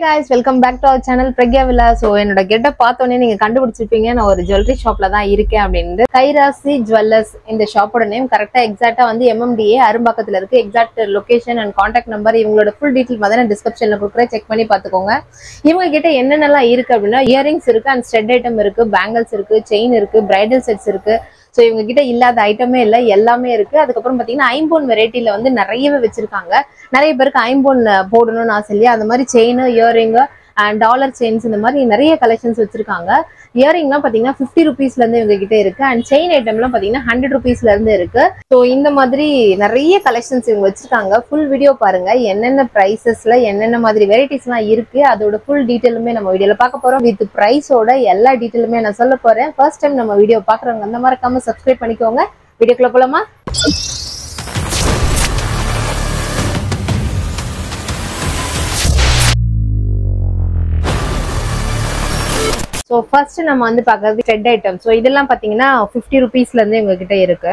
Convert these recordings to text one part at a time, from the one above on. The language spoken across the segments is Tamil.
guys welcome back to our channel Pragya villa so என்னோட கெட்ட பார்த்தோன்னே நீங்க கண்டுபிடிச்சிருப்பீங்க நான் ஒரு ஜுவல்லரி ஷாப்ல தான் இருக்கேன் அப்படின்னு கைராசி ஜுவல்லர்ஸ் இந்த ஷாப்போட நேம் கரெக்டா எக்ஸாக்டா வந்து எம்எம்டிஏ அரும்பாக்கத்துல இருக்கு exact location and contact number இவங்களோட ஃபுல் டீட்டெயில் வந்து நான் டிஸ்கிரிப்ஷன்ல கொடுக்குறேன் செக் பண்ணி பார்த்துக்கோங்க இவங்க கிட்ட என்னென்னலாம் இருக்கு அப்படின்னா இயரிங்ஸ் இருக்கு அண்ட் ஸ்டெட் ஐட்டம் இருக்கு பேங்கிள்ஸ் இருக்கு செயின் இருக்கு பிரைடல் செட்ஸ் இருக்கு ஸோ இவங்க கிட்ட இல்லாத ஐட்டமே இல்லை எல்லாமே இருக்கு அதுக்கப்புறம் பார்த்தீங்கன்னா ஐம்போன் வெரைட்டில வந்து நிறையவே வச்சிருக்காங்க நிறைய பேருக்கு ஐம்போன் போடணும்னு ஆசை இல்லையா அந்த மாதிரி chain earring and dollar chains இந்த மாதிரி நிறைய கலெக்ஷன்ஸ் வச்சிருக்காங்க இயரிங்லாம் பார்த்தீங்கன்னா ஃபிஃப்டி ருபீஸ்ல இருந்து இவங்க கிட்ட இருக்கு அண்ட் செயின் ஐட்டம்லாம் பார்த்தீங்கன்னா ஹண்ட்ரட் ருபீஸ்ல இருந்து இருக்கு ஸோ இந்த மாதிரி நிறைய கலெக்ஷன்ஸ் இவங்க வச்சிருக்காங்க ஃபுல் வீடியோ பாருங்க என்னென்ன ப்ரைசஸ்ல என்னென்ன மாதிரி வெரைட்டிஸ்லாம் இருக்கு அதோட ஃபுல் டீட்டெயிலுமே நம்ம வீடியோல பார்க்க போறோம் வித் ப்ரைஸோட எல்லா டீட்டெயிலுமே நான் சொல்ல போறேன் ஃபர்ஸ்ட் டைம் நம்ம வீடியோ பாக்குறவங்க அந்த மறக்காம சப்ஸ்கிரைப் பண்ணிக்கோங்க வீடியோக்குள்ள போலாமா ஸோ ஃபர்ஸ்ட் நம்ம வந்து பார்க்கறது ஸ்டெட் ஐட்டம் ஸோ இதெல்லாம் பார்த்தீங்கன்னா ஃபிஃப்டி ருபீஸ்ல இருந்து எங்க கிட்ட இருக்கு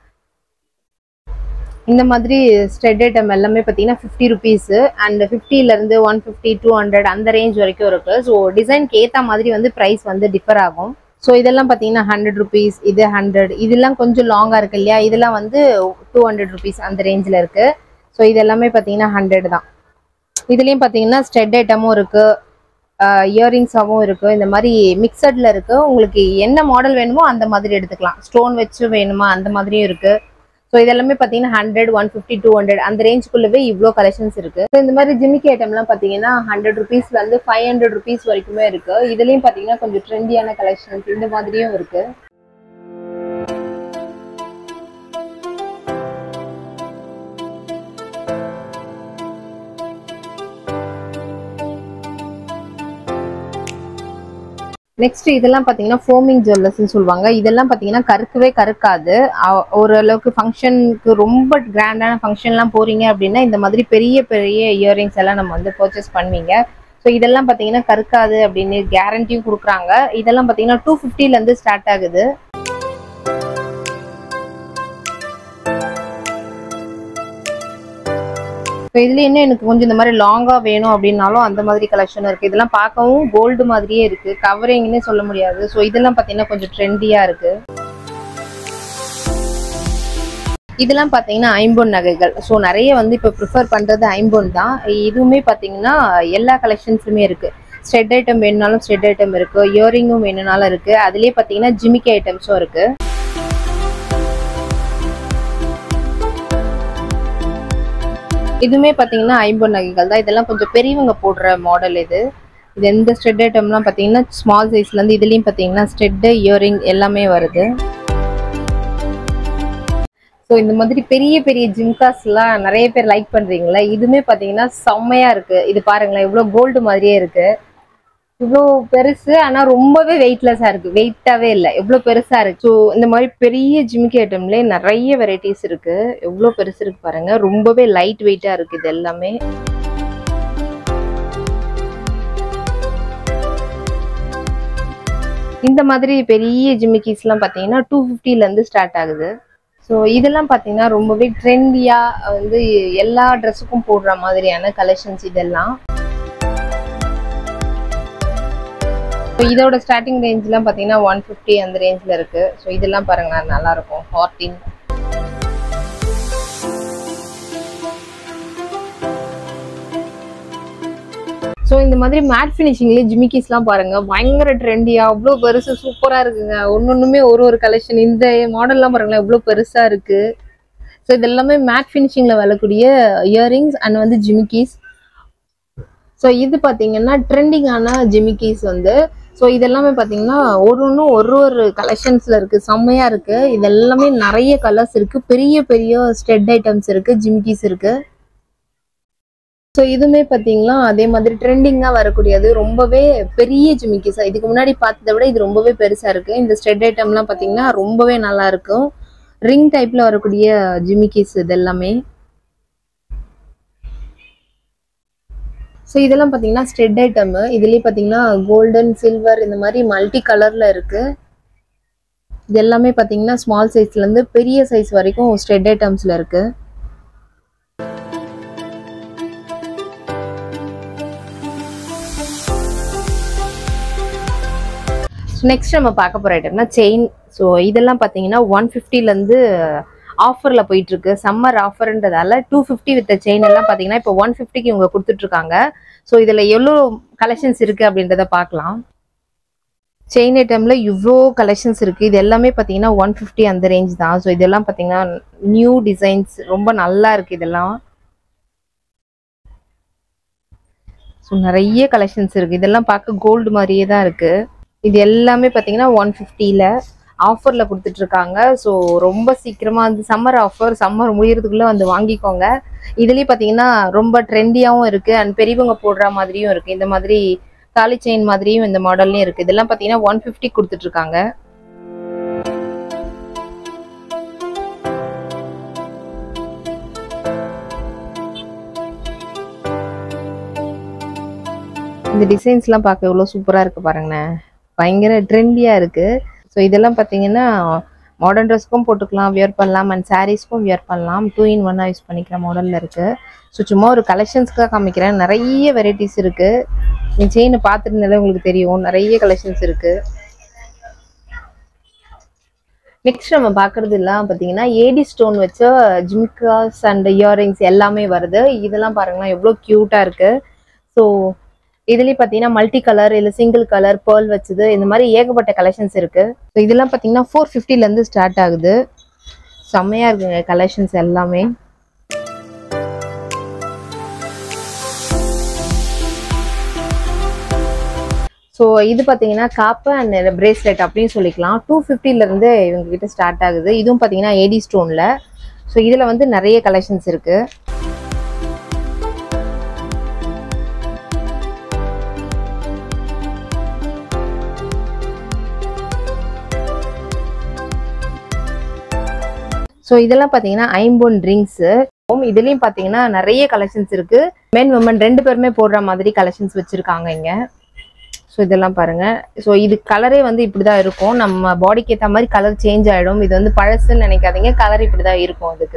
இந்த மாதிரி ஸ்டெட் ஐட்டம் எல்லாமே பார்த்தீங்கன்னா ஃபிஃப்டி ருபீஸ் அண்ட் ஃபிஃப்டிலேருந்து ஒன் ஃபிஃப்டி டூ ஹண்ட்ரட் அந்த ரேஞ்ச் வரைக்கும் இருக்கு ஸோ டிசைன்க்கு ஏற்ற மாதிரி வந்து ப்ரைஸ் வந்து டிஃபர் ஆகும் ஸோ இதெல்லாம் பார்த்தீங்கன்னா ஹண்ட்ரட் ருபீஸ் இது ஹண்ட்ரட் இதெல்லாம் கொஞ்சம் லாங்காக இருக்கு இல்லையா இதெல்லாம் வந்து டூ ஹண்ட்ரட் ருபீஸ் அந்த ரேஞ்சில் இருக்கு ஸோ இது எல்லாமே பார்த்தீங்கன்னா ஹண்ட்ரட் தான் இதுலேயும் பார்த்தீங்கன்னா ஸ்டெட் ஐட்டமும் இருக்கு இயரிங்ஸாகவும் இருக்கு இந்த மாதிரி மிக்சட்ல இருக்கு உங்களுக்கு என்ன மாடல் வேணுமோ அந்த மாதிரி எடுத்துக்கலாம் ஸ்டோன் வச்சு வேணுமா அந்த மாதிரியும் இருக்கு ஸோ இதெல்லாமே பார்த்தீங்கன்னா hundred one fifty two hundred அந்த ரேஞ்சுக்குள்ளவே இவ்வளோ கலெக்ஷன்ஸ் இருக்கு ஸோ இந்த மாதிரி ஜிமிக்கி ஐட்டம்லாம் பார்த்தீங்கன்னா ஹண்ட்ரட் ருபீஸ்ல இருந்து ஃபைவ் ஹண்ட்ரட் ருபீஸ் வரைக்குமே இருக்கு இதுலயும் பார்த்தீங்கன்னா கொஞ்சம் ட்ரெண்டியான கலெக்ஷன்ஸ் இந்த மாதிரியும் இருக்கு நெக்ஸ்ட் இதெல்லாம் பாத்தீங்கன்னா ஃபோமிங் ஜுவல்லர்ஸ்னு சொல்லுவாங்க இதெல்லாம் பாத்தீங்கன்னா கருக்கவே கருக்காது அ- ஓரளவுக்கு ஃபங்க்ஷனுக்கு ரொம்ப கிராண்டான ஃபங்க்ஷன்லாம் போறீங்க அப்படின்னா இந்த மாதிரி பெரிய பெரிய இயரிங்ஸ் எல்லாம் நம்ம வந்து பர்ச்சேஸ் பண்ணுவீங்க ஸோ இதெல்லாம் பாத்தீங்கன்னா கருக்காது அப்படின்னு கேரண்டியும் கொடுக்குறாங்க இதெல்லாம் பாத்தீங்கன்னா டூ ஃபிஃப்டில இருந்து ஸ்டார்ட் ஆகுது இப்போ இதுல என்ன எனக்கு கொஞ்சம் இந்த மாதிரி லாங்கா வேணும் அப்படின்னாலும் அந்த மாதிரி கலெக்ஷன் இருக்கு இதெல்லாம் பார்க்கவும் கோல்டு மாதிரியே இருக்கு கவரிங்னே சொல்ல முடியாது ஸோ இதெல்லாம் பார்த்தீங்கன்னா கொஞ்சம் ட்ரெண்டியா இருக்கு இதெல்லாம் பார்த்தீங்கன்னா ஐம்பொன் நகைகள் ஸோ நிறைய வந்து இப்போ ப்ரிஃபர் பண்ணுறது ஐம்பொன் தான் இதுவுமே பார்த்தீங்கன்னா எல்லா கலெக்ஷன்ஸுமே இருக்கு ஸ்டெட் ஐட்டம் வேணுனாலும் ஸ்டெட் ஐட்டம் இருக்கு இயரிங்கும் வேணுனாலும் இருக்கு அதுலேயே பார்த்தீங்கன்னா ஜிமிக்கி ஐட்டம்ஸும் இருக்கு இதுவுமே பார்த்தீங்கன்னா ஐம்பொன் நகைகள் தான் இதெல்லாம் கொஞ்சம் பெரியவங்க போடுற மாடல் இது இது எந்த ஸ்டெட் ஐட்டம்லாம் பார்த்தீங்கன்னா ஸ்மால் சைஸ்லேருந்து இதுலேயும் பார்த்தீங்கன்னா ஸ்டெட்டு இயரிங் எல்லாமே வருது ஸோ இந்த மாதிரி பெரிய பெரிய ஜிம்காஸ்லாம் நிறைய பேர் லைக் பண்ணுறீங்களா இதுவுமே பார்த்தீங்கன்னா செம்மையா இருக்கு இது பாருங்களேன் இவ்வளோ கோல்டு மாதிரியே இருக்கு இவ்வளோ பெருசு ஆனால் ரொம்பவே வெயிட்லெஸ்ஸாக இருக்கு வெயிட்டாவே இல்லை எவ்வளோ பெருசா இருக்கு ஸோ இந்த மாதிரி பெரிய ஜிமிக்கி ஐட்டம்லேயே நிறைய வெரைட்டிஸ் இருக்கு எவ்வளோ பெருசு இருக்கு பாருங்க ரொம்பவே லைட் வெயிட்டாக இருக்கு இது எல்லாமே இந்த மாதிரி பெரிய ஜிமிக்கிஸ்லாம் பார்த்தீங்கன்னா டூ ஃபிஃப்டிலேருந்து ஸ்டார்ட் ஆகுது ஸோ இதெல்லாம் பார்த்தீங்கன்னா ரொம்பவே ட்ரெண்டியாக வந்து எல்லா ட்ரெஸ்ஸுக்கும் போடுற மாதிரியான கலெக்ஷன்ஸ் இதெல்லாம் ஸோ இதோட ஸ்டார்டிங் ரேஞ்ச்லாம் பார்த்தீங்கன்னா ஒன் ஃபிஃப்டி அந்த ரேஞ்சில் இருக்கு ஸோ இதெல்லாம் பாருங்க நல்லா இருக்கும் ஃபார்ட்டின் ஸோ இந்த மாதிரி மேட் ஃபினிஷிங்லேயே ஜிமிக்கிஸ்லாம் பாருங்க பயங்கர ட்ரெண்டியா அவ்வளோ பெருசு சூப்பரா இருக்குங்க ஒன்னொன்னுமே ஒரு ஒரு கலெக்ஷன் இந்த மாடல்லாம் பாருங்களேன் எவ்வளோ பெருசா இருக்கு ஸோ இது எல்லாமே மேட் ஃபினிஷிங்ல வரக்கூடிய இயரிங்ஸ் அண்ட் வந்து ஜிமிக்கிஸ் ஸோ இது பார்த்தீங்கன்னா ட்ரெண்டிங்கான ஜிமிக்கிஸ் வந்து ஸோ இதெல்லாமே பார்த்தீங்கன்னா ஒரு ஒன்றும் ஒரு ஒரு கலெக்ஷன்ஸ்ல இருக்கு செம்மையா இருக்கு இது எல்லாமே நிறைய கலர்ஸ் இருக்கு பெரிய பெரிய ஸ்டெட் ஐட்டம்ஸ் இருக்கு ஜிமிக்கிஸ் இருக்கு ஸோ இதுவுமே பார்த்தீங்கன்னா அதே மாதிரி ட்ரெண்டிங்காக வரக்கூடியது ரொம்பவே பெரிய ஜிமிக்கிஸ் இதுக்கு முன்னாடி பார்த்ததை விட இது ரொம்பவே பெருசா இருக்கு இந்த ஸ்டெட் ஐட்டம்லாம் பார்த்தீங்கன்னா ரொம்பவே நல்லா இருக்கும் ரிங் டைப்ல வரக்கூடிய ஜிமிக்கிஸ் இது எல்லாமே ஸோ இதெல்லாம் பார்த்தீங்கன்னா ஸ்டெட் ஐட்டம் இதுலேயே பார்த்தீங்கன்னா கோல்டன் சில்வர் இந்த மாதிரி மல்டி கலர்ல இருக்கு இது எல்லாமே பார்த்தீங்கன்னா ஸ்மால் சைஸ்லேருந்து பெரிய சைஸ் வரைக்கும் ஸ்டெட் ஐட்டம்ஸ்ல இருக்கு நெக்ஸ்ட் நம்ம பார்க்க போற ஐட்டம்னா செயின் ஸோ இதெல்லாம் பார்த்தீங்கன்னா ஒன் ஃபிஃப்டிலேருந்து ஆஃபரில் போயிட்டு இருக்கு சம்மர் ஆஃபர்ன்றதால டூ ஃபிஃப்டி வித் செயின் எல்லாம் பார்த்தீங்கன்னா இப்போ ஒன் ஃபிஃப்டிக்கு இவங்க கொடுத்துட்டு இருக்காங்க ஸோ இதில் எவ்வளோ கலெக்ஷன்ஸ் இருக்கு அப்படின்றத பார்க்கலாம் செயின் ஐட்டம்ல இவ்வளோ கலெக்ஷன்ஸ் இருக்கு இது எல்லாமே பார்த்தீங்கன்னா ஒன் ஃபிஃப்டி அந்த ரேஞ்ச் தான் ஸோ இதெல்லாம் பார்த்தீங்கன்னா நியூ டிசைன்ஸ் ரொம்ப நல்லா இருக்கு இதெல்லாம் ஸோ நிறைய கலெக்ஷன்ஸ் இருக்கு இதெல்லாம் பார்க்க கோல்டு மாதிரியே தான் இருக்கு இது எல்லாமே பார்த்தீங்கன்னா ஒன் ஃபிஃப்டியில் ஆஃபரில் கொடுத்துட்டு இருக்காங்க ஸோ ரொம்ப சீக்கிரமாக வந்து சம்மர் ஆஃபர் சம்மர் முடியறதுக்குள்ளே வந்து வாங்கிக்கோங்க இதுலேயும் பார்த்தீங்கன்னா ரொம்ப ட்ரெண்டியாகவும் இருக்குது அண்ட் பெரியவங்க போடுற மாதிரியும் இருக்குது இந்த மாதிரி தாலி செயின் மாதிரியும் இந்த மாடல்லையும் இருக்குது இதெல்லாம் பார்த்தீங்கன்னா ஒன் ஃபிஃப்டி கொடுத்துட்டு இருக்காங்க இந்த டிசைன்ஸ்லாம் பார்க்க எவ்வளோ சூப்பராக இருக்குது பாருங்கண்ணே பயங்கர ட்ரெண்டியாக இருக்குது ஸோ இதெல்லாம் பார்த்தீங்கன்னா மாடர்ன் ட்ரெஸ்க்கும் போட்டுக்கலாம் வியர் பண்ணலாம் அண்ட் சாரீஸ்க்கும் வியர் பண்ணலாம் டூ இன் ஒன்னாக யூஸ் பண்ணிக்கிற மாடலில் இருக்குது ஸோ சும்மா ஒரு கலெக்ஷன்ஸ்க்காக காமிக்கிறேன் நிறைய வெரைட்டிஸ் இருக்குது நீ செயினை பார்த்துருந்தாலே உங்களுக்கு தெரியும் நிறைய கலெக்ஷன்ஸ் இருக்குது நெக்ஸ்ட் நம்ம பார்க்கறது எல்லாம் பார்த்தீங்கன்னா ஏடி ஸ்டோன் வச்ச ஜிம்காஸ் அண்ட் இயரிங்ஸ் எல்லாமே வருது இதெல்லாம் பாருங்களேன் எவ்வளோ க்யூட்டாக இருக்குது ஸோ இதுலேயும் பார்த்தீங்கன்னா மல்டி கலர் இல்லை சிங்கிள் கலர் பேர்ல் வச்சது இந்த மாதிரி ஏகப்பட்ட கலெக்ஷன்ஸ் இருக்கு ஸோ இதெல்லாம் பார்த்தீங்கன்னா ஃபோர் ஃபிஃப்டிலேருந்து ஸ்டார்ட் ஆகுது செம்மையாக இருக்குங்க கலெக்ஷன்ஸ் எல்லாமே ஸோ இது பார்த்தீங்கன்னா காப்பு அண்ட் பிரேஸ்லெட் அப்படின்னு சொல்லிக்கலாம் டூ ஃபிஃப்டிலேருந்து இவங்க கிட்ட ஸ்டார்ட் ஆகுது இதுவும் பார்த்தீங்கன்னா ஏடி ஸ்டோனில் ஸோ இதில் வந்து நிறைய கலெக்ஷன்ஸ் இருக்குது ஸோ இதெல்லாம் பார்த்தீங்கன்னா ஐம்பொன் ட்ரிங்க்ஸு இதுலேயும் பார்த்தீங்கன்னா நிறைய கலெக்ஷன்ஸ் இருக்கு மென் உமன் ரெண்டு பேருமே போடுற மாதிரி கலெக்ஷன்ஸ் வச்சிருக்காங்க இங்க ஸோ இதெல்லாம் பாருங்க ஸோ இது கலரே வந்து இப்படிதான் இருக்கும் நம்ம பாடிக்கு ஏற்ற மாதிரி கலர் சேஞ்ச் ஆயிடும் இது வந்து பழசுன்னு நினைக்காதீங்க கலர் இப்படிதான் இருக்கும் அதுக்கு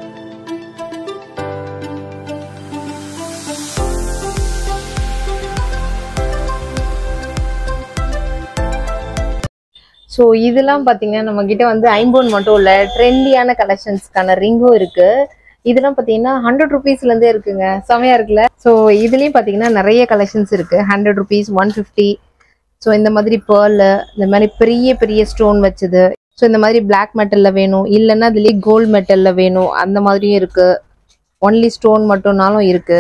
ஸோ இதெல்லாம் பார்த்தீங்கன்னா நம்ம கிட்ட வந்து ஐம்பொன் மட்டும் இல்லை ட்ரெண்டியான கலெக்ஷன்ஸ்க்கான ரிங்கும் இருக்கு இதெல்லாம் பார்த்தீங்கன்னா ஹண்ட்ரட் ருபீஸ்லேருந்தே இருக்குங்க செமையா இருக்குல்ல ஸோ இதுலேயும் பார்த்தீங்கன்னா நிறைய கலெக்ஷன்ஸ் இருக்கு hundred rupees one fifty so இந்த மாதிரி பேர்லு இந்த மாதிரி பெரிய பெரிய ஸ்டோன் வச்சது ஸோ இந்த மாதிரி பிளாக் மெட்டலில் வேணும் இல்லைன்னா அதுலேயே கோல்டு மெட்டலில் வேணும் அந்த மாதிரியும் இருக்கு ஒன்லி ஸ்டோன் மட்டும்னாலும் இருக்கு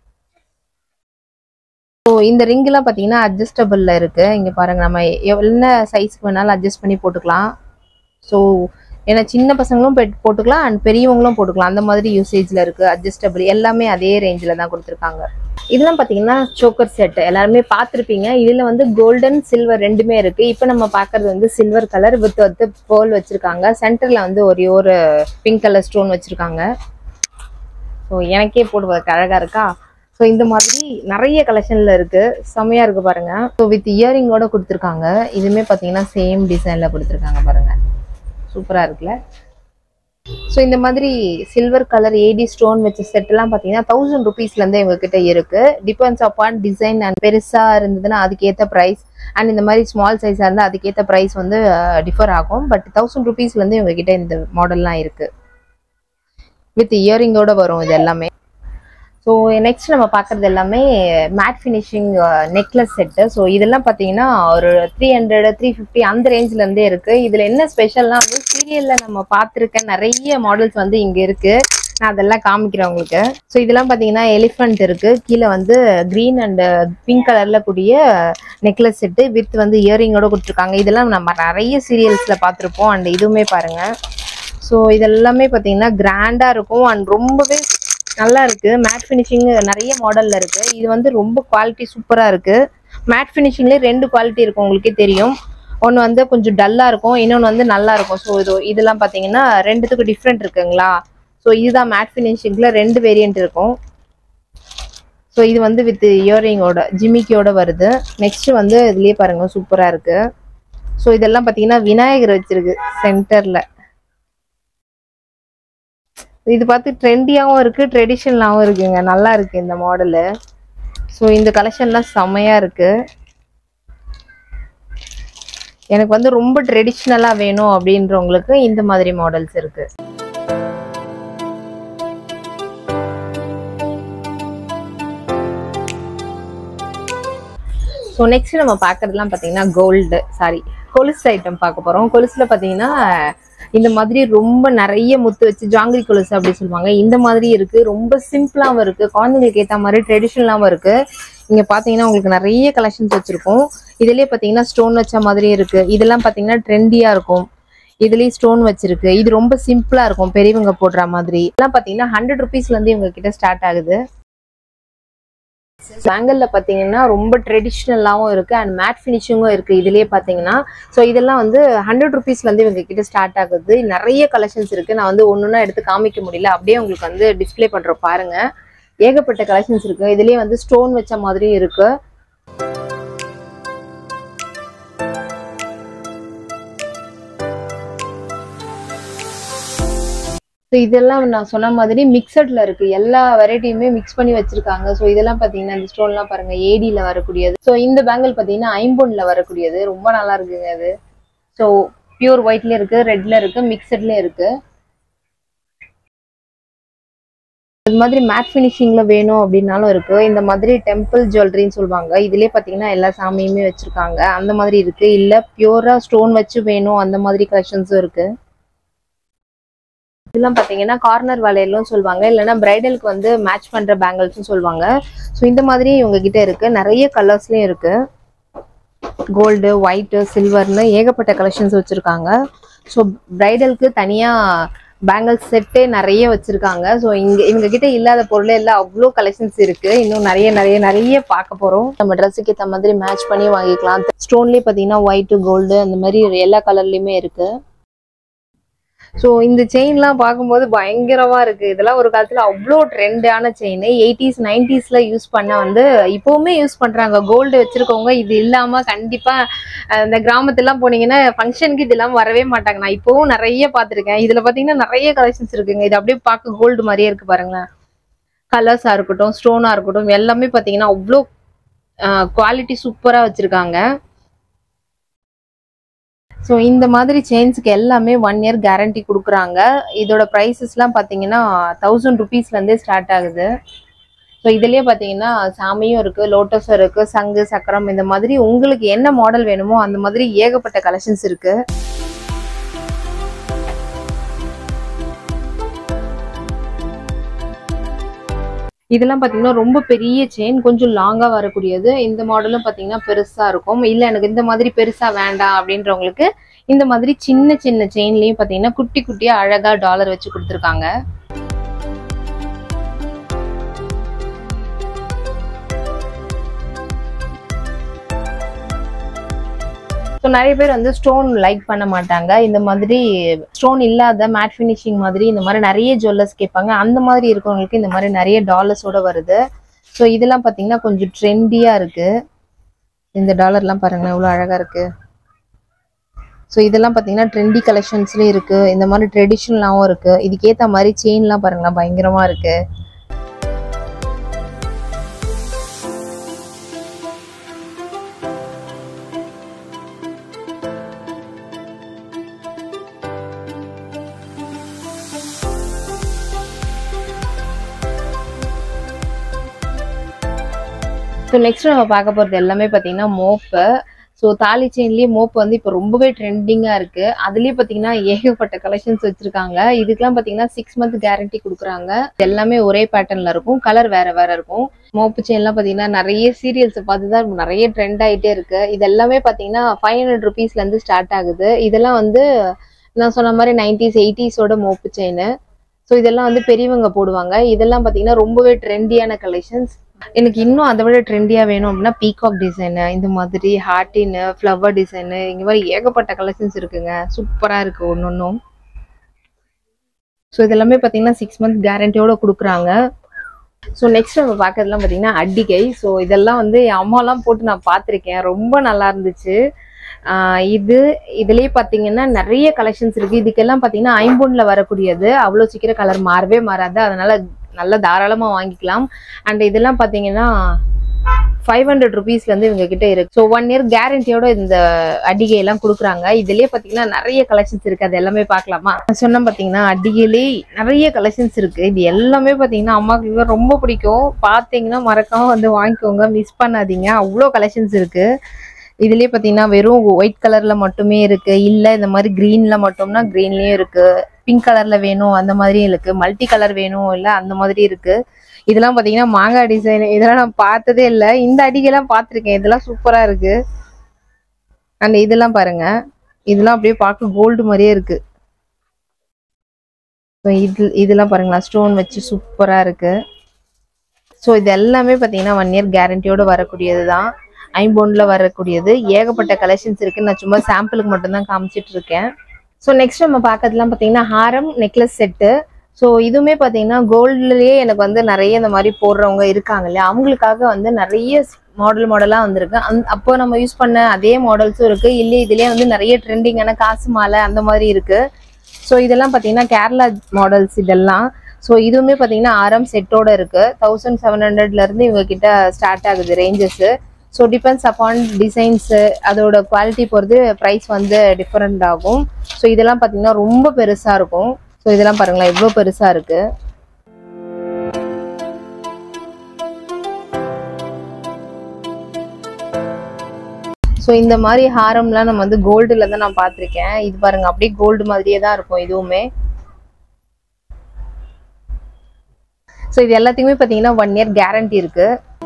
ஸோ இந்த ரிங்கெல்லாம் பார்த்தீங்கன்னா அட்ஜஸ்டபிளில் இருக்கு இங்கே பாருங்க நம்ம எவ்- என்ன சைஸ்க்கு வேணாலும் அட்ஜஸ்ட் பண்ணி போட்டுக்கலாம் ஸோ ஏன்னா சின்ன பசங்களும் பெட் போட்டுக்கலாம் அண்ட் பெரியவங்களும் போட்டுக்கலாம் அந்த மாதிரி யூசேஜில் இருக்கு அட்ஜஸ்டபிள் எல்லாமே அதே ரேஞ்சில் தான் கொடுத்துருக்காங்க இதெல்லாம் பார்த்தீங்கன்னா சோக்கர் செட் எல்லாருமே பார்த்துருப்பீங்க இதில் வந்து கோல்டன் சில்வர் ரெண்டுமே இருக்கு இப்போ நம்ம பார்க்கறது வந்து சில்வர் கலர் வித் வந்து பேர்ல் வச்சிருக்காங்க சென்டரில் வந்து ஒரே ஒரு பிங்க் கலர் ஸ்டோன் வச்சிருக்காங்க ஸோ எனக்கே போடுவதற்கு அழகா இருக்கா ஸோ இந்த மாதிரி நிறைய கலெக்ஷன்ல இருக்கு செம்மையா இருக்கு பாருங்க ஸோ வித் இயரிங்கோட கொடுத்துருக்காங்க இதுவுமே பார்த்தீங்கன்னா சேம் டிசைன்ல கொடுத்துருக்காங்க பாருங்க சூப்பரா இருக்குல்ல ஸோ இந்த மாதிரி சில்வர் கலர் ஏடி ஸ்டோன் வச்ச செட்லாம் பார்த்தீங்கன்னா தௌசண்ட் ருபீஸ்லேருந்து எங்க கிட்ட இருக்கு டிபெண்ட்ஸ் அப்பான் டிசைன் அண்ட் பெருசா இருந்ததுன்னா அதுக்கேற்ற ப்ரைஸ் அண்ட் இந்த மாதிரி ஸ்மால் சைஸாக இருந்தால் அதுக்கேற்ற ப்ரைஸ் வந்து டிஃபர் ஆகும் பட் தௌசண்ட் ருபீஸ்லேருந்து இவங்க கிட்ட இந்த மாடல்லாம் இருக்கு வித் இயரிங்கோட வரும் இது எல்லாமே ஸோ நெக்ஸ்ட் நம்ம பார்க்கறது எல்லாமே matte finishing necklace set so இதெல்லாம் பார்த்தீங்கன்னா ஒரு த்ரீ ஹண்ட்ரட் த்ரீ ஃபிஃப்டி அந்த ரேஞ்சில் இருந்தே இருக்கு இதில் என்ன ஸ்பெஷல்னா வந்து சீரியலில் நம்ம பார்த்துருக்க நிறைய மாடல்ஸ் வந்து இங்கே இருக்கு நான் அதெல்லாம் காமிக்கிறேன் உங்களுக்கு ஸோ இதெல்லாம் பார்த்தீங்கன்னா எலிஃபண்ட் இருக்கு கீழே வந்து க்ரீன் அண்ட் பிங்க் கலர்ல கூடிய நெக்லஸ் செட்டு வித் வந்து இயரிங்கோட கொடுத்துருக்காங்க இதெல்லாம் நம்ம நிறைய சீரியல்ஸில் பார்த்துருப்போம் அண்ட் இதுவுமே பாருங்க ஸோ இதெல்லாமே பார்த்தீங்கன்னா கிராண்டாக இருக்கும் அண்ட் ரொம்பவே நல்லா இருக்கு மேட் ஃபினிஷிங் நிறைய மாடல்ல இருக்கு இது வந்து ரொம்ப குவாலிட்டி சூப்பரா இருக்கு மேட் ஃபினிஷிங்லேயே ரெண்டு குவாலிட்டி இருக்கும் உங்களுக்கே தெரியும் ஒன்று வந்து கொஞ்சம் டல்லா இருக்கும் இன்னொன்று வந்து நல்லா இருக்கும் ஸோ இது இதெல்லாம் பார்த்தீங்கன்னா ரெண்டுத்துக்கும் டிஃப்ரெண்ட் இருக்குங்களா ஸோ இதுதான் மேட் ஃபினிஷிங்ல ரெண்டு வேரியன்ட் இருக்கும் ஸோ இது வந்து வித் இயரிங்கோட ஜிமிக்கியோட வருது நெக்ஸ்ட் வந்து இதுலயே பாருங்க சூப்பரா இருக்கு ஸோ இதெல்லாம் பார்த்தீங்கன்னா விநாயகர் வச்சிருக்கு சென்டர்ல இது பார்த்து ட்ரெண்டியாகவும் இருக்கு ட்ரெடிஷ்னலாகவும் இருக்குங்க நல்லா இருக்கு இந்த மாடலு ஸோ இந்த கலெக்ஷன்லாம் செம்மையா இருக்கு எனக்கு வந்து ரொம்ப ட்ரெடிஷ்னலா வேணும் அப்படின்றவங்களுக்கு இந்த மாதிரி மாடல்ஸ் இருக்கு ஸோ நெக்ஸ்ட் நம்ம பார்க்கறதுலாம் பார்த்தீங்கன்னா கோல்டு சாரி கொலுசு ஐட்டம் பார்க்க போறோம் கொலுசுல பார்த்தீங்கன்னா இந்த மாதிரி ரொம்ப நிறைய முத்து வச்சு ஜாங்கிரி கொலுசு அப்படி சொல்லுவாங்க இந்த மாதிரி இருக்கு ரொம்ப சிம்பிளாவும் இருக்கு குழந்தைங்களுக்கு ஏற்ற மாதிரி ட்ரெடிஷ்னலாவும் இருக்கு இங்க பாத்தீங்கன்னா உங்களுக்கு நிறைய கலெக்ஷன்ஸ் வச்சிருக்கோம் இதுலயே பாத்தீங்கன்னா ஸ்டோன் வச்ச மாதிரி இருக்கு இதெல்லாம் பாத்தீங்கன்னா ட்ரெண்டியா இருக்கும் இதுலயே ஸ்டோன் வச்சிருக்கு இது ரொம்ப சிம்பிளா இருக்கும் பெரியவங்க போடுற மாதிரி இதெல்லாம் பாத்தீங்கன்னா ஹண்ட்ரட் ருபீஸ்ல இருந்து இவங்க கிட்ட ஸ்டார்ட் ஆகுது பேங்கல்ல பாத்தீங்கன்னா ரொம்ப ட்ரெடிஷ்னலாவும் இருக்கு அண்ட் மேட் ஃபினிஷிங்கும் இருக்கு இதுலயே பாத்தீங்கன்னா ஸோ இதெல்லாம் வந்து ஹண்ட்ரட் ருபீஸ்ல இருந்து இவங்க கிட்ட ஸ்டார்ட் ஆகுது நிறைய கலெக்ஷன்ஸ் இருக்கு நான் வந்து ஒன்னொன்னா எடுத்து காமிக்க முடியல அப்படியே உங்களுக்கு வந்து டிஸ்ப்ளே பண்றோம் பாருங்க ஏகப்பட்ட கலெக்ஷன்ஸ் இருக்கு இதுலயே வந்து ஸ்டோன் வச்ச மாதிரியும் இருக்கு ஸோ இதெல்லாம் நான் சொன்ன மாதிரி மிக்சட்ல இருக்கு எல்லா வெரைட்டியுமே மிக்ஸ் பண்ணி வச்சிருக்காங்க ஸோ இதெல்லாம் பாத்தீங்கன்னா இந்த ஸ்டோன்லாம் பாருங்க ஏடியில வரக்கூடியது ஸோ இந்த பேங்கிள் பாத்தீங்கன்னா ஐம்பொன்ல வரக்கூடியது ரொம்ப நல்லா இருக்குங்க அது ஸோ பியூர் ஒயிட்ல இருக்கு ரெட்ல இருக்கு மிக்சட்ல இருக்கு இது மாதிரி மேட் ஃபினிஷிங்ல வேணும் அப்படின்னாலும் இருக்கு இந்த மாதிரி டெம்பிள் ஜுவல்லரின்னு சொல்லுவாங்க இதுலயே பாத்தீங்கன்னா எல்லா சாமியுமே வச்சிருக்காங்க அந்த மாதிரி இருக்கு இல்ல பியூரா ஸ்டோன் வச்சு வேணும் அந்த மாதிரி கலெக்ஷன்ஸும் இருக்கு இதெல்லாம் பாத்தீங்கன்னா கார்னர் வளையலும் சொல்லுவாங்க இல்லைன்னா பிரைடலுக்கு வந்து மேட்ச் பண்ற பேங்கிள்ஸும் சொல்லுவாங்க ஸோ இந்த மாதிரி இவங்க கிட்ட இருக்கு நிறைய கலர்ஸ்லயும் இருக்கு கோல்டு ஒயிட்டு சில்வர்னு ஏகப்பட்ட கலெக்ஷன்ஸ் வச்சிருக்காங்க ஸோ பிரைடலுக்கு தனியா பேங்கிள்ஸ் செட்டே நிறைய வச்சிருக்காங்க ஸோ இங்க இவங்க கிட்ட இல்லாத பொருளே எல்லாம் அவ்வளோ கலெக்ஷன்ஸ் இருக்கு இன்னும் நிறைய நிறைய நிறைய பார்க்க போறோம் நம்ம ட்ரெஸ்ஸுக்கு ஏற்ற மாதிரி மேட்ச் பண்ணி வாங்கிக்கலாம் ஸ்டோன்லேயே பார்த்தீங்கன்னா ஒயிட்டு கோல்டு அந்த மாதிரி எல்லா கலர்லயுமே இருக்கு ஸோ இந்த செயின்லாம் பார்க்கும்போது பயங்கரமா இருக்கு இதெல்லாம் ஒரு காலத்துல அவ்வளோ ட்ரெண்டான செயின் எயிட்டிஸ் நைன்டிஸ்ல யூஸ் பண்ண வந்து இப்பவுமே யூஸ் பண்றாங்க கோல்டு வச்சிருக்கவங்க இது இல்லாம கண்டிப்பா அஹ், இந்த கிராமத்துலாம் போனீங்கன்னா ஃபங்க்ஷனுக்கு இது இல்லாம வரவே மாட்டாங்க நான் இப்பவும் நிறைய பார்த்திருக்கேன் இதுல பாத்தீங்கன்னா நிறைய கலெக்ஷன்ஸ் இருக்குங்க இது அப்படியே பார்க்க கோல்டு மாதிரியே இருக்கு பாருங்களேன் கலர்ஸா இருக்கட்டும் ஸ்டோனா இருக்கட்டும் எல்லாமே பாத்தீங்கன்னா அவ்வளோ குவாலிட்டி சூப்பரா வச்சிருக்காங்க ஸோ இந்த மாதிரி செயின்ஸுக்கு எல்லாமே ஒன் இயர் கேரண்டி கொடுக்குறாங்க இதோட ப்ரைஸஸ்லாம் பார்த்தீங்கன்னா தௌசண்ட் ருபீஸ்லேருந்தே ஸ்டார்ட் ஆகுது ஸோ இதுலேயே பார்த்தீங்கன்னா சாமியும் இருக்குது லோட்டஸும் இருக்குது சங்கு சக்கரம் இந்த மாதிரி உங்களுக்கு என்ன மாடல் வேணுமோ அந்த மாதிரி ஏகப்பட்ட கலெக்ஷன்ஸ் இருக்குது இதெல்லாம் பார்த்தீங்கன்னா ரொம்ப பெரிய செயின் கொஞ்சம் லாங்காக வரக்கூடியது இந்த மாடலும் பார்த்தீங்கன்னா பெருசாக இருக்கும் இல்லை எனக்கு இந்த மாதிரி பெருசாக வேண்டாம் அப்படின்றவங்களுக்கு இந்த மாதிரி சின்ன சின்ன செயின்லேயும் பார்த்தீங்கன்னா குட்டி குட்டியாக அழகாக டாலர் வச்சு கொடுத்துருக்காங்க ஸோ நிறைய பேர் வந்து ஸ்டோன் லைக் பண்ண மாட்டாங்க இந்த மாதிரி ஸ்டோன் இல்லாத மேட் ஃபினிஷிங் மாதிரி இந்த மாதிரி நிறைய ஜுவல்லர்ஸ் கேட்பாங்க அந்த மாதிரி இருக்கவங்களுக்கு இந்த மாதிரி நிறைய டாலர்ஸோட வருது ஸோ இதெல்லாம் பார்த்தீங்கன்னா கொஞ்சம் ட்ரெண்டியாக இருக்கு இந்த டாலர்லாம் பாருங்க எவ்வளோ அழகாக இருக்கு ஸோ இதெல்லாம் பார்த்தீங்கன்னா ட்ரெண்டி கலெக்ஷன்ஸ்லேயும் இருக்கு இந்த மாதிரி ட்ரெடிஷ்னலாகவும் இருக்கு இதுக்கேற்ற மாதிரி செயின்லாம் பாருங்களேன் பயங்கரமா இருக்கு ஸோ நெக்ஸ்ட் நம்ம பார்க்க போகிறது எல்லாமே பார்த்தீங்கன்னா மோப்பு ஸோ தாலி செயின்லேயே மோப்பு வந்து இப்போ ரொம்பவே ட்ரெண்டிங்காக இருக்கு அதுலேயே பார்த்தீங்கன்னா ஏகப்பட்ட கலெக்ஷன்ஸ் வச்சிருக்காங்க இதுக்கெல்லாம் பார்த்தீங்கன்னா சிக்ஸ் மந்த் கேரண்டி கொடுக்குறாங்க எல்லாமே ஒரே பேட்டர்ன்ல இருக்கும் கலர் வேற வேற இருக்கும் மோப்பு செயின்லாம் பார்த்தீங்கன்னா நிறைய சீரியல்ஸை பார்த்து தான் நிறைய ட்ரெண்ட் ஆகிட்டே இருக்கு இது எல்லாமே பார்த்தீங்கன்னா ஃபைவ் ஹண்ட்ரட் ருபீஸ்லேருந்து ஸ்டார்ட் ஆகுது இதெல்லாம் வந்து நான் சொன்ன மாதிரி நைன்டிஸ் எயிட்டிஸோட மோப்பு செயின் ஸோ இதெல்லாம் வந்து பெரியவங்க போடுவாங்க இதெல்லாம் பார்த்தீங்கன்னா ரொம்பவே ட்ரெண்டியான கலெக்ஷன்ஸ் எனக்கு இன்னும் அதை விட ட்ரெண்டியா வேணும் அப்படின்னா பீகாக் டிசைனு இந்த மாதிரி ஹார்டின்னு ஃப்ளவர் டிசைனு இந்த மாதிரி ஏகப்பட்ட கலெக்ஷன்ஸ் இருக்குங்க சூப்பரா இருக்கு ஒன்று ஒன்றும் ஸோ இதெல்லாமே பார்த்தீங்கன்னா சிக்ஸ் மந்த் கேரண்டியோட கொடுக்குறாங்க ஸோ நெக்ஸ்ட் நம்ம பார்க்கறதுலாம் பார்த்தீங்கன்னா அட்டிகை ஸோ இதெல்லாம் வந்து என் அம்மாலாம் போட்டு நான் பார்த்துருக்கேன் ரொம்ப நல்லா இருந்துச்சு ஆஹ் இது இதுலயே பார்த்தீங்கன்னா நிறைய கலெக்ஷன்ஸ் இருக்கு இதுக்கெல்லாம் பார்த்தீங்கன்னா ஐம்பொன்ல வரக்கூடியது அவ்வளோ சீக்கிரம் கலர் மாறவே மாறாது அதனால நல்ல தாராளமா வாங்கிக்கலாம் அண்ட் இதெல்லாம் பார்த்தீங்கன்னா ஃபைவ் ஹண்ட்ரட் ருபீஸ்ல இருந்து இவங்க கிட்ட இருக்கு ஸோ ஒன் இயர் கேரண்டியோட இந்த அடிகை எல்லாம் கொடுக்குறாங்க இதுலயே பாத்தீங்கன்னா நிறைய கலெக்ஷன்ஸ் இருக்கு அது எல்லாமே பார்க்கலாமா நான் சொன்ன பாத்தீங்கன்னா அடிகையிலே நிறைய கலெக்ஷன்ஸ் இருக்கு இது எல்லாமே பாத்தீங்கன்னா அம்மாவுக்கு ரொம்ப பிடிக்கும் பாத்தீங்கன்னா மறக்காம வந்து வாங்கிக்கோங்க மிஸ் பண்ணாதீங்க அவ்வளோ கலெக்ஷன்ஸ் இருக்கு இதுலயே பாத்தீங்கன்னா வெறும் ஒயிட் கலர்ல மட்டுமே இருக்கு இல்ல இந்த மாதிரி கிரீன்ல மட்டும்னா கிரீன்லயும் இருக்கு பிங்க் கலர்ல வேணும் அந்த மாதிரியும் இருக்கு மல்டி கலர் வேணும் இல்ல அந்த மாதிரி இருக்கு இதெல்லாம் பாத்தீங்கன்னா மாங்காய் டிசைன் இதெல்லாம் நான் பார்த்ததே இல்ல இந்த அடிகைலாம் பார்த்திருக்கேன் இதெல்லாம் சூப்பரா இருக்கு அண்ட் இதெல்லாம் பாருங்க இதெல்லாம் அப்படியே பார்க்க கோல்டு மாதிரியே இருக்கு So இது இதெல்லாம் பாருங்களா ஸ்டோன் வச்சு சூப்பரா இருக்கு ஸோ இது எல்லாமே பார்த்தீங்கன்னா ஒன் இயர் கேரண்டியோட வரக்கூடியது தான் ஐம்போன்ல வரக்கூடியது ஏகப்பட்ட கலெக்ஷன்ஸ் இருக்கு நான் சும்மா சாம்பிளுக்கு மட்டும்தான் காமிச்சிட்டு இருக்கேன் ஸோ நெக்ஸ்ட் நம்ம பார்க்கறதுலாம் பார்த்தீங்கன்னா ஹாரம் நெக்லஸ் செட்டு ஸோ இதுவுமே பார்த்தீங்கன்னா கோல்ட்லயே எனக்கு வந்து நிறைய இந்த மாதிரி போடுறவங்க இருக்காங்க இல்லையா அவங்களுக்காக வந்து நிறைய மாடல் மாடலாக வந்திருக்கு அந் அப்போ நம்ம யூஸ் பண்ண அதே மாடல்ஸும் இருக்கு இல்லை இதுலயே வந்து நிறைய ட்ரெண்டிங்கான காசு மாலை அந்த மாதிரி இருக்கு ஸோ இதெல்லாம் பார்த்தீங்கன்னா கேரளா மாடல்ஸ் இதெல்லாம் ஸோ இதுவுமே பார்த்தீங்கன்னா ஆரம் செட்டோட இருக்கு தௌசண்ட் செவன் ஹண்ட்ரட்ல இருந்து இவங்க கிட்ட ஸ்டார்ட் ஆகுது ranges so depends upon designs அதோட குவாலிட்டி பொறுத்து ப்ரைஸ் வந்து டிஃப்ரெண்ட் ஆகும் ஸோ இதெல்லாம் பார்த்தீங்கன்னா ரொம்ப பெருசாக இருக்கும் ஸோ இதெல்லாம் பாருங்களேன் எவ்வளோ பெருசாக இருக்கு ஸோ இந்த மாதிரி ஹாரம்லாம் நம்ம வந்து கோல்டுல தான் நான் பார்த்துருக்கேன் இது பாருங்க அப்படியே கோல்டு மாதிரியே தான் இருக்கும் இதுவுமே ஸோ இது எல்லாத்துக்குமே பார்த்தீங்கன்னா ஒன் இயர் கேரண்டி இருக்கு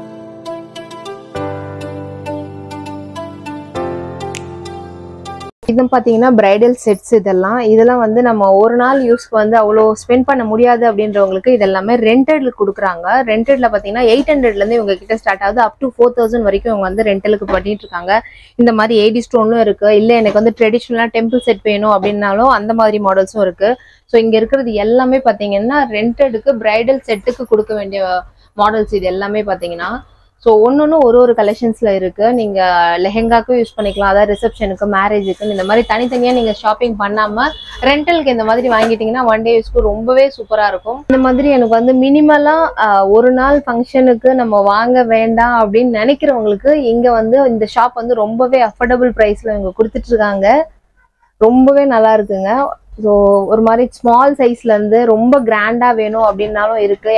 இது பார்த்தீங்கன்னா பிரைடல் செட்ஸ் இதெல்லாம் இதெல்லாம் வந்து நம்ம ஒரு நாள் யூஸ்க்கு வந்து அவ்வளோ ஸ்பெண்ட் பண்ண முடியாது அப்படின்றவங்களுக்கு இதெல்லாமே ரெண்டட்ல கொடுக்குறாங்க ரெண்டட்ல பார்த்தீங்கன்னா எயிட் ஹண்ட்ரட்லேருந்து இவங்க கிட்ட ஸ்டார்ட் ஆகுது அப் டு ஃபோர் தௌசண்ட் வரைக்கும் இவங்க வந்து ரெண்டலுக்கு பண்ணிட்டு இருக்காங்க இந்த மாதிரி ஏடி ஸ்டோனும் இருக்கு இல்லை எனக்கு வந்து ட்ரெடிஷ்னலாக டெம்பிள் செட் வேணும் அப்படின்னாலும் அந்த மாதிரி மாடல்ஸும் இருக்கு ஸோ இங்கே இருக்கிறது எல்லாமே பார்த்தீங்கன்னா ரெண்டடுக்கு பிரைடல் செட்டுக்கு கொடுக்க வேண்டிய மாடல்ஸ் இது எல்லாமே பார்த்தீங்கன்னா ஸோ ஒன்று ஒரு ஒரு கலெக்ஷன்ஸ்ல இருக்கு நீங்க லெஹெங்காக்கும் யூஸ் பண்ணிக்கலாம் அதாவது ரிசப்ஷனுக்கு மேரேஜுக்கு இந்த மாதிரி தனித்தனியா நீங்க ஷாப்பிங் பண்ணாம ரெண்டலுக்கு இந்த மாதிரி வாங்கிட்டீங்கன்னா ஒன் டே யூஸ்க்கு ரொம்பவே சூப்பரா இருக்கும் இந்த மாதிரி எனக்கு வந்து மினிமலா ஒரு நாள் ஃபங்க்ஷனுக்கு நம்ம வாங்க வேண்டாம் அப்படின்னு நினைக்கிறவங்களுக்கு இங்க வந்து இந்த ஷாப் வந்து ரொம்பவே அஃபோர்டபுள் ப்ரைஸ்ல இவங்க கொடுத்துட்டு இருக்காங்க ரொம்பவே நல்லா இருக்குங்க ஸோ ஒரு மாதிரி ஸ்மால் சைஸ்ல இருந்து ரொம்ப கிராண்டா வேணும் அப்படின்னாலும் இருக்கு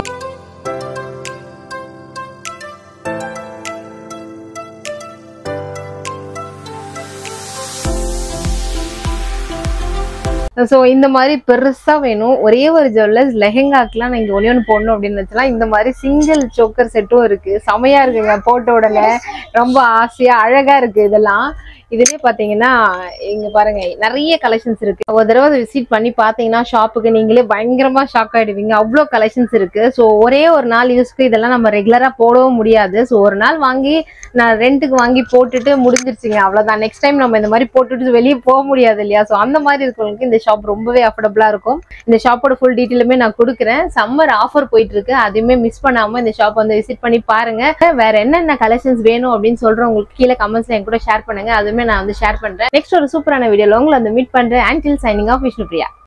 ஸோ இந்த மாதிரி பெருசா வேணும் ஒரே ஒரு ஜுவல்லர்ஸ் லெஹெங்காக்கெல்லாம் நீங்க ஒன்னே ஒன்று போடணும் அப்படின்னு வச்சலாம் இந்த மாதிரி சிங்கிள் சோக்கர் செட்டும் இருக்கு செமையா இருக்குங்க போட்ட உடனே ரொம்ப ஆசையா அழகா இருக்கு இதெல்லாம் இதுலயே பாத்தீங்கன்னா இங்க பாருங்க நிறைய கலெக்ஷன்ஸ் இருக்கு ஒரு தடவை விசிட் பண்ணி பாத்தீங்கன்னா ஷாப்புக்கு நீங்களே பயங்கரமா ஷாக் ஆயிடுவீங்க அவ்வளோ கலெக்ஷன்ஸ் இருக்கு ஸோ ஒரே ஒரு நாள் யூஸ்க்கு இதெல்லாம் நம்ம ரெகுலரா போடவும் முடியாது ஸோ ஒரு நாள் வாங்கி நான் ரெண்டுக்கு வாங்கி போட்டுட்டு முடிஞ்சிருச்சுங்க அவ்வளவுதான் நெக்ஸ்ட் டைம் நம்ம இந்த மாதிரி போட்டுட்டு வெளியே போக முடியாது இல்லையா ஸோ அந்த மாதிரி இருக்கவங்களுக்கு இந்த ஷாப் ரொம்பவே அஃபோர்டபுளா இருக்கும் இந்த ஷாப்போட ஃபுல் டீட்டெயிலுமே நான் கொடுக்குறேன் சம்மர் ஆஃபர் போயிட்டு இருக்கு அதையுமே மிஸ் பண்ணாம இந்த ஷாப் வந்து விசிட் பண்ணி பாருங்க வேற என்னென்ன கலெக்ஷன்ஸ் வேணும் அப்படின்னு சொல்றவங்களுக்கு கீழே கமெண்ட்ஸ்ல என் கூட ஷேர் பண்ணுங்க அதுவுமே நான் வந்து ஷேர் பண்றேன் நெக்ஸ்ட் ஒரு சூப்பரான வீடியோல உங்களை வந்து மீட் பண்றேன் until signing off Vishnu Priya